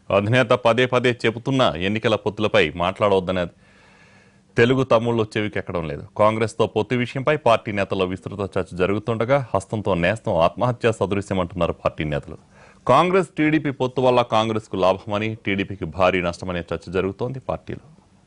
అధినేత పదే పదే చెబుతున్నా ఎన్నికల పొత్తులపై మాట్లాడవద్దనే తెలుగు తమ్ముళ్ళు చెవికెక్కడం లేదు కాంగ్రెస్తో పొత్తు విషయంపై పార్టీ నేతల్లో విస్తృత చర్చ జరుగుతుండగా హస్తంతో నేస్తం ఆత్మహత్య సదృశ్యమంటున్నారు పార్టీ నేతలు కాంగ్రెస్ టీడీపీ పొత్తు వల్ల కాంగ్రెస్కు లాభమని టీడీపీకి భారీ నష్టమనే చర్చ జరుగుతోంది పార్టీలో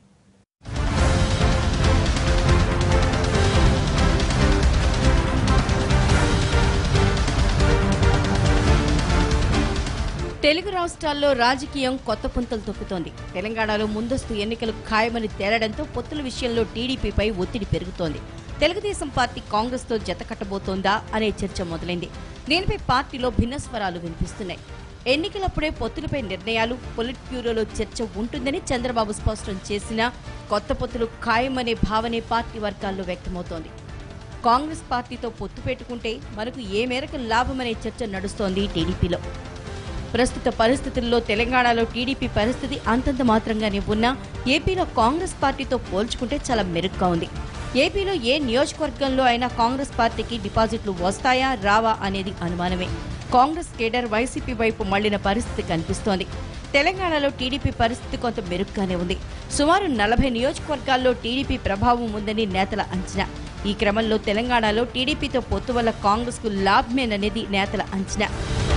తెలుగు రాష్ట్రాల్లో రాజకీయం కొత్త పుంతలు తొక్కుతోంది తెలంగాణలో ముందస్తు ఎన్నికలు ఖాయమని తేలడంతో పొత్తుల విషయంలో టీడీపీపై ఒత్తిడి పెరుగుతోంది తెలుగుదేశం పార్టీ కాంగ్రెస్ తో జత కట్టబోతోందా అనే చర్చ మొదలైంది దీనిపై పార్టీలో భిన్న స్వరాలు వినిపిస్తున్నాయి ఎన్నికలప్పుడే పొత్తులపై నిర్ణయాలు పొలిట్ బ్యూరోలో చర్చ ఉంటుందని చంద్రబాబు స్పష్టం చేసినా కొత్త పొత్తులు ఖాయమనే భావనే పార్టీ వర్గాల్లో వ్యక్తమవుతోంది కాంగ్రెస్ పార్టీతో పొత్తు పెట్టుకుంటే మనకు ఏ మేరకు లాభమనే చర్చ నడుస్తోంది టీడీపీలో ప్రస్తుత పరిస్థితుల్లో తెలంగాణలో టీడీపీ పరిస్థితి అంతంత మాత్రంగానే ఉన్నా ఏపీలో కాంగ్రెస్ పార్టీతో పోల్చుకుంటే చాలా మెరుగ్గా ఉంది ఏపీలో ఏ నియోజకవర్గంలో అయినా కాంగ్రెస్ పార్టీకి డిపాజిట్లు వస్తాయా రావా అనేది అనుమానమే కాంగ్రెస్ కేడర్ వైసీపీ వైపు మళ్లిన పరిస్థితి కనిపిస్తోంది తెలంగాణలో టీడీపీ పరిస్థితి కొంత మెరుగ్గానే ఉంది సుమారు నలభై నియోజకవర్గాల్లో టీడీపీ ప్రభావం ఉందని నేతల అంచనా ఈ క్రమంలో తెలంగాణలో టీడీపీతో పొత్తు వల్ల కాంగ్రెస్కు లాభమేననేది నేతల అంచనా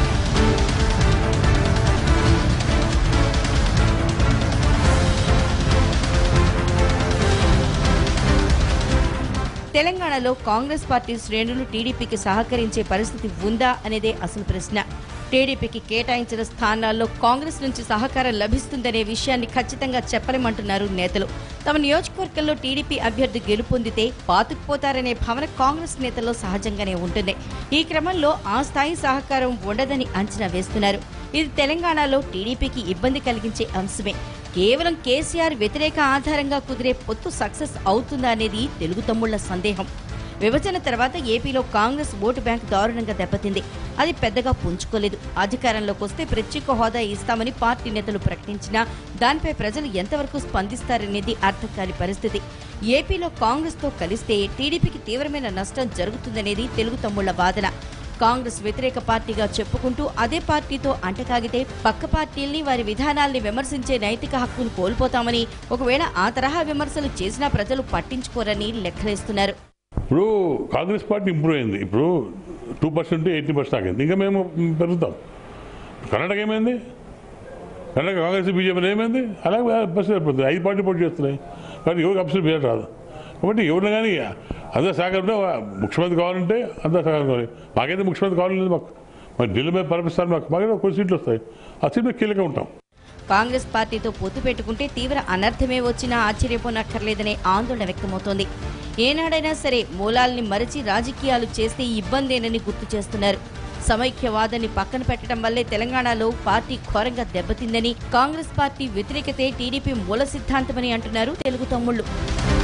తెలంగాణలో కాంగ్రెస్ పార్టీ శ్రేణులు టీడీపీకి సహకరించే పరిస్థితి ఉందా అనేదే అసలు ప్రశ్న టీడీపీకి కేటాయించిన స్థానాల్లో కాంగ్రెస్ నుంచి సహకారం లభిస్తుందనే విషయాన్ని ఖచ్చితంగా చెప్పలేమంటున్నారు నేతలు తమ నియోజకవర్గంలో టీడీపీ అభ్యర్థి గెలుపొందితే పాతుకుపోతారనే భావన కాంగ్రెస్ నేతల్లో సహజంగానే ఉంటుంది ఈ క్రమంలో ఆ స్థాయి సహకారం ఉండదని అంచనా వేస్తున్నారు ఇది తెలంగాణలో టీడీపీకి ఇబ్బంది కలిగించే అంశమే కేవలం కేసీఆర్ వ్యతిరేక ఆధారంగా కుదిరే పొత్తు సక్సెస్ అవుతుందా అనేది తెలుగు తమ్ముళ్ల సందేహం విభజన తర్వాత ఏపీలో కాంగ్రెస్ ఓటు బ్యాంక్ దారుణంగా దెబ్బతింది అది పెద్దగా పుంజుకోలేదు అధికారంలోకి వస్తే ప్రత్యేక హోదా ఇస్తామని పార్టీ నేతలు ప్రకటించినా దానిపై ప్రజలు ఎంతవరకు స్పందిస్తారనేది అర్థం కాని పరిస్థితి ఏపీలో కాంగ్రెస్ తో కలిస్తే టీడీపీకి తీవ్రమైన నష్టం జరుగుతుందనేది తెలుగు తమ్ముళ్ల వాదన కాంగ్రెస్ వ్యతిరేక పార్టీగా చెప్పుకుంటూ అదే పార్టీతో అంటకాగితే పక్క పార్టీల్ని వారి విధానాల్ని విమర్శించే నైతిక హక్కును కోల్పోతామని ఒకవేళ ఆ తరహా విమర్శలు చేసినా ప్రజలు పట్టించుకోరని లెక్కలేస్తున్నారు ఇప్పుడు కాంగ్రెస్ పార్టీ ఇంప్రూవ్ అయింది ఇప్పుడు టూ పర్సెంట్ ఎయిటీ పర్సెంట్ ఆగింది ఇంకా మేము పెరుగుతాం కర్ణాటక ఏమైంది కర్ణాటక కాంగ్రెస్ బీజేపీ ఏమైంది అలాగే బస్సు సరిపోతుంది ఐదు పార్టీ పోటీ చేస్తున్నాయి కాబట్టి ఎవరికి అప్సెట్ పేరు రాదు కాబట్టి ఎవరిని కానీ అందరూ సహకారం ముఖ్యమంత్రి కావాలంటే అందరూ సహకారం కావాలి మాకైతే ముఖ్యమంత్రి కావాలని మాకు మరి ఢిల్లీ మీద పరిపిస్తారు మాకు మాకైతే కొన్ని సీట్లు వస్తాయి ఆ సీట్లు కీలకంగా ఉంటాం కాంగ్రెస్ పార్టీతో పొత్తు పెట్టుకుంటే తీవ్ర అనర్థమే వచ్చినా ఆశ్చర్యపోనక్కర్లేదనే ఆందోళన వ్యక్తమవుతోంది ఏనాడైనా సరే మూలాల్ని మరచి రాజకీయాలు చేస్తే ఇబ్బందేనని గుర్తు చేస్తున్నారు సమైక్యవాదాన్ని పక్కన పెట్టడం వల్లే తెలంగాణలో పార్టీ ఘోరంగా దెబ్బతిందని కాంగ్రెస్ పార్టీ వ్యతిరేకతే టీడీపీ మూల సిద్ధాంతమని అంటున్నారు తెలుగు తమ్ముళ్లు